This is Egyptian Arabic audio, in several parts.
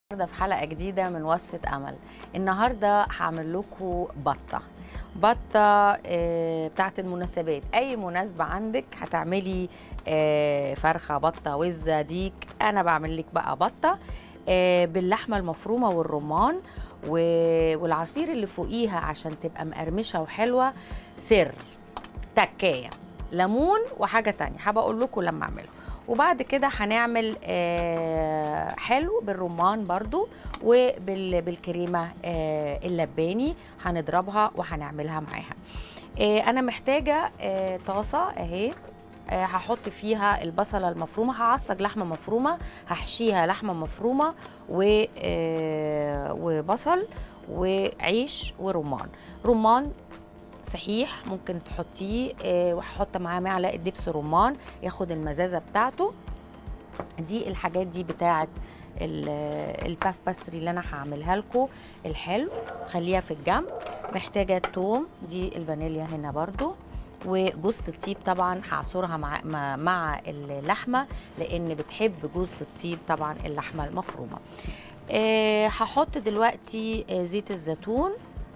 النهارده في حلقه جديده من وصفه امل النهارده هعمل لكم بطه بطه آه، بتاعت المناسبات اي مناسبه عندك هتعملي آه، فرخه بطه وزه ديك انا بعمل لك بقى بطه آه، باللحمه المفرومه والرمان و- والعصير اللي فوقيها عشان تبقى مقرمشه وحلوه سر تكايه ليمون وحاجه تانية هبقى اقول لكم لما اعمله وبعد كده هنعمل آه، حلو بالرمان برضو وبالكريمه آه، اللباني هنضربها وهنعملها معاها آه، انا محتاجه آه، طاسه اهي آه، هحط فيها البصله المفرومه هعصج لحمه مفرومه هحشيها لحمه مفرومه و آه، وبصل وعيش ورمان رمان صحيح ممكن تحطيه آه، وهحط معاه معلقه دبس رمان ياخد المزازه بتاعته دي الحاجات دي بتاعه ال- الباف باستري اللي انا هعملها لكم الحلو خليها في الجنب محتاجه توم دي الفانيليا هنا برضو وجوزة الطيب طبعا هعصرها مع مع- مع اللحمه لان بتحب جوزة الطيب طبعا اللحمه المفرومه أه هحط دلوقتي آه، زيت الزيتون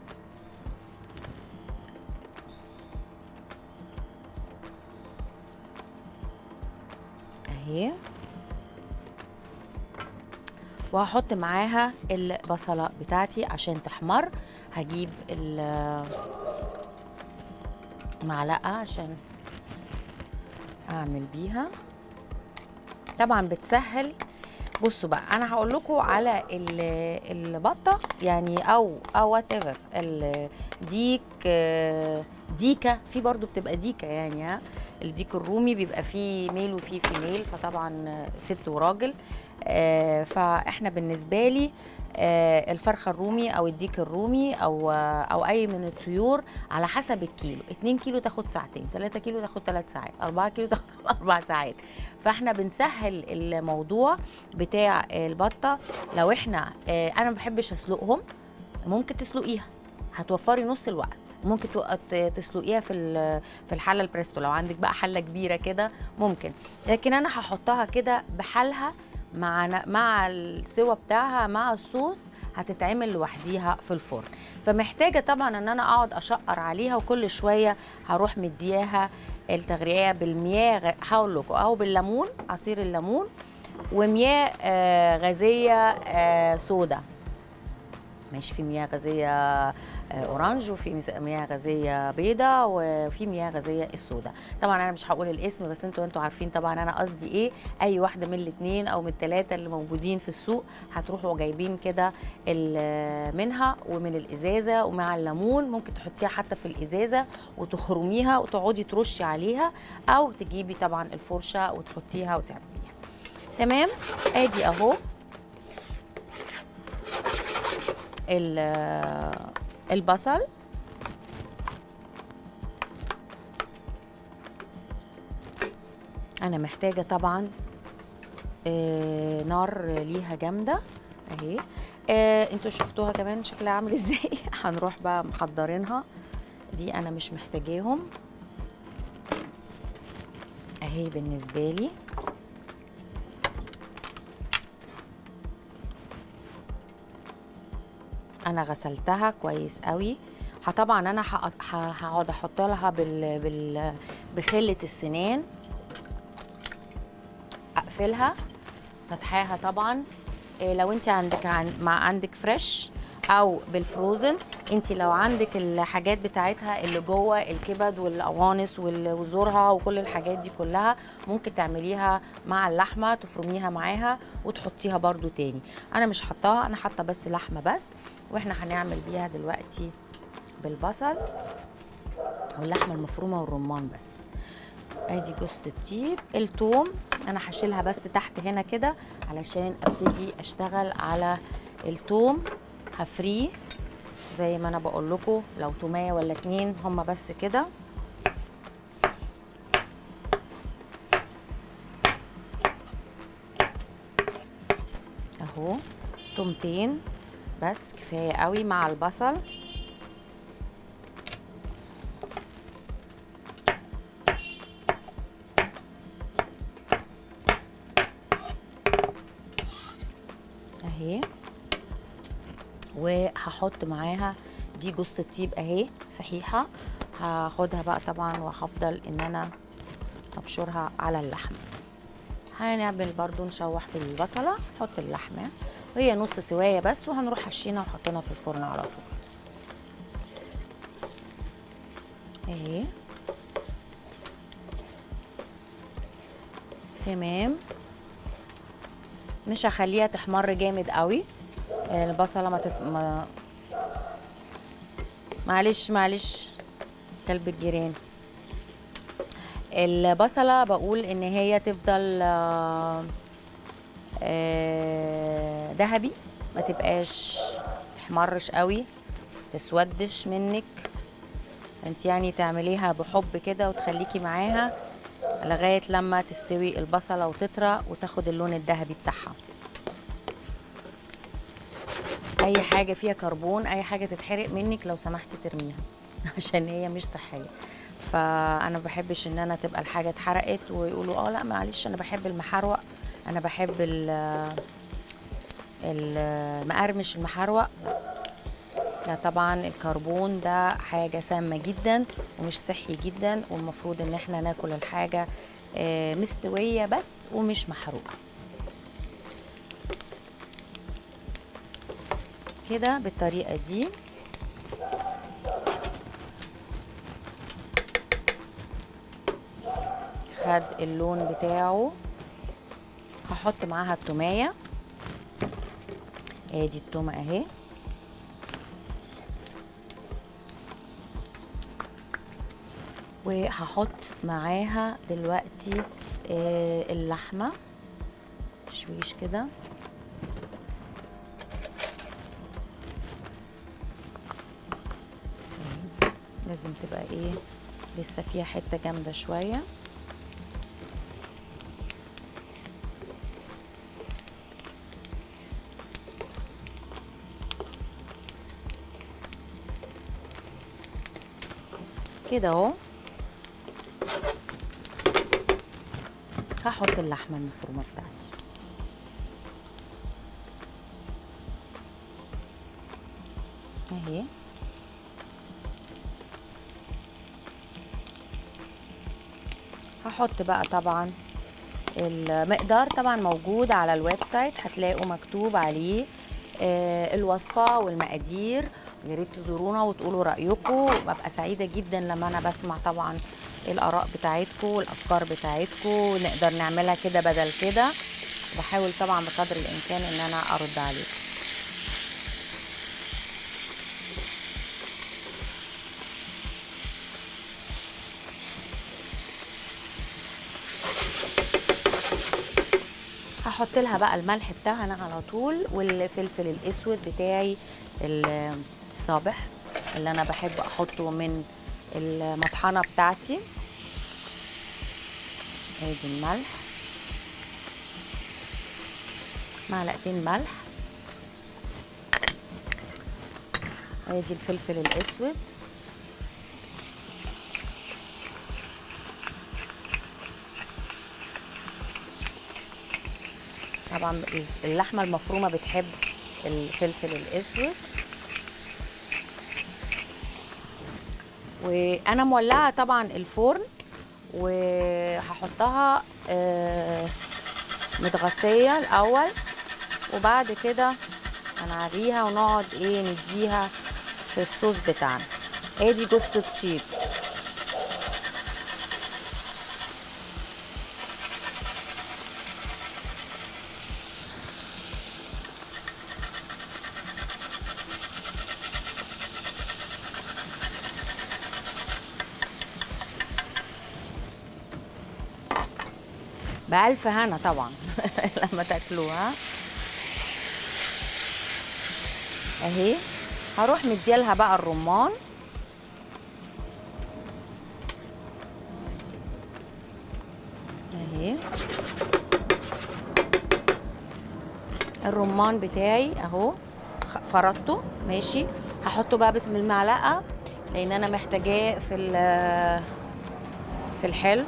اهي وهحط معاها البصلة بتاعتي عشان تحمر هجيب المعلقة عشان اعمل بيها طبعا بتسهل بصوا بقى انا هقول لكم على ال- البطه يعني او او وات ايفر الديك آه، ديكه في برضو بتبقى ديكه يعني ها الديك الرومي بيبقى فيه ميل وفيه فيميل فطبعا آه، ست وراجل آه، فاحنا بالنسبه لي آه، الفرخه الرومي او الديك الرومي او آه، او اي من الطيور على حسب الكيلو 2 كيلو تاخد ساعتين 3 كيلو تاخد 3 ساعات 4 كيلو تاخد 4 ساعات فاحنا بنسهل الموضوع بتاع البطه لو احنا آه، انا ما بحبش اسلقهم ممكن تسلقيها هتوفري نص الوقت ممكن تو- ت- تسلقيها في ال- في الحله البريستو لو عندك بقى حله كبيره كده ممكن لكن انا هحطها كده بحالها مع ن- مع السوا بتاعها مع الصوص هتتعمل لوحديها في الفرن فمحتاجه طبعا ان انا اقعد اشقر عليها وكل شويه هروح مدياها التغريقه بالمياه غ- هقول لكم او بالليمون عصير الليمون ومياه آه، غازيه آه، سودا ماشي في مياه غازيه آه، اورانج وفي مس- مياه غازيه بيضة وفي مياه غازيه السودا طبعا انا مش هقول الاسم بس انتوا انتوا عارفين طبعا انا قصدي ايه اي واحده من الاثنين او من الثلاثه اللي موجودين في السوق هتروحوا جايبين كده ال- منها ومن الازازه ومع الليمون ممكن تحطيها حتى في الازازه وتخرميها وتقعدي ترشي عليها او تجيبي طبعا الفرشه وتحطيها وتعمليها تمام ادي اهو ال- البصل انا محتاجه طبعا آه، نار ليها جامده اهي آه، انتوا شفتوها كمان شكلها عامل ازاي هنروح بقى محضرينها دي انا مش محتاجاهم اهي بالنسبه لي انا غسلتها كويس قوي ه- طبعا انا هق- ه- هقعد احط لها بال... بال... بخله السنان اقفلها فتحاها طبعا إيه لو انت عندك عن... مع عندك فريش او بالفروزن انت لو عندك الحاجات بتاعتها اللي جوه الكبد والقوانص وال- وزورها وكل الحاجات دي كلها ممكن تعمليها مع اللحمه تفرميها معاها وتحطيها برضو تاني انا مش حطاها انا حاطه بس لحمه بس واحنا هنعمل بيها دلوقتي بالبصل واللحمه المفرومه والرمان بس ادي جوزة الطيب التوم انا هشيلها بس تحت هنا كده علشان ابتدي اشتغل على التوم هفريه زي ما انا بقول لكم لو توميه ولا اتنين هما بس كده اهو تومتين بس كفايه قوي مع البصل اهي وهحط معاها دي جوزة الطيب اهي صحيحة هاخدها بقى طبعا وهفضل ان انا ابشرها على اللحمة هنعمل برضو نشوح في البصلة نحط اللحمة وهي نص سواية بس وهنروح حشينها وحطينها في الفرن على طول اهي تمام مش هخليها تحمر جامد قوي البصله ما, تف... ما معلش معلش كلب الجيران البصله بقول ان هي تفضل آه، آه، ذهبي ما تبقاش تحمرش قوي تسودش منك انت يعني تعمليها بحب كده وتخليكي معاها لغايه لما تستوي البصله وتطرى وتاخد اللون الذهبي بتاعها اي حاجه فيها كربون اي حاجه تتحرق منك لو سمحتي ترميها عشان هي مش صحيه فانا ما بحبش ان انا تبقى الحاجه اتحرقت ويقولوا اه لا معلش انا بحب المحروق انا بحب ال- المقرمش المحروق لا طبعا الكربون ده حاجة سامة جدا ومش صحي جدا والمفروض ان احنا ناكل الحاجة آه، مستوية بس ومش محروقة كده بالطريقة دي خد اللون بتاعه هحط معاها التومية ادي التومة اهي وهحط معاها دلوقتي آه، اللحمة شويش كده ثواني. لازم تبقى ايه لسه فيها حتة جامدة شوية كده اهو هحط اللحمه المفرومه بتاعتي اهي هحط بقى طبعا المقدار طبعا موجود على الويب سايت هتلاقوا مكتوب عليه آه، الوصفه والمقادير يا ريت تزورونا وتقولوا رايكم ببقى سعيده جدا لما انا بسمع طبعا الاراء بتاعتكم والافكار بتاعتكم نقدر نعملها كده بدل كده بحاول طبعا بقدر الامكان ان انا ارد عليكم هحط لها بقى الملح بتاعها انا على طول والفلفل الاسود بتاعي الصابح اللي انا بحب احطه من المطحنه بتاعتي ادي الملح معلقتين ملح ادي الفلفل الاسود طبعا اللحمه المفرومه بتحب الفلفل الاسود وانا مولعه طبعا الفرن وهحطها آه، متغطيه الاول وبعد كده هنعريها ونقعد ايه نديها في الصوص بتاعنا ادي جوزة الطيب بألف هنا طبعا لما تاكلوها اهي هروح مديالها بقى الرمان اهي الرمان بتاعي اهو خ- فرطته ماشي هحطه بقى باسم المعلقه لان انا محتاجاه في ال- في الحلو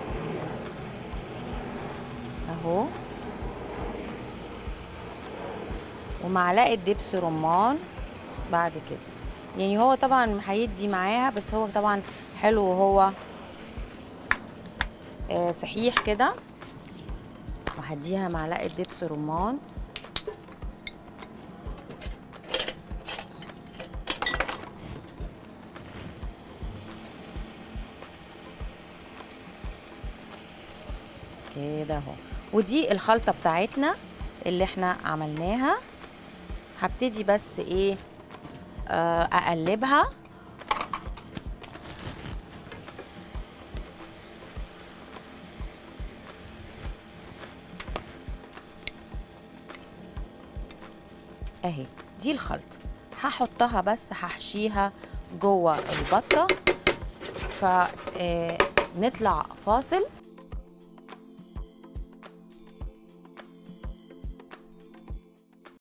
اهو ومعلقه دبس رمان بعد كده يعني هو طبعا هيدي معاها بس هو طبعا حلو وهو آه، صحيح كده وهديها معلقه دبس رمان كده اهو ودي الخلطه بتاعتنا اللي احنا عملناها هبتدي بس ايه آه، اقلبها اهي دي الخلطه هحطها بس هحشيها جوه البطه فنطلع فاصل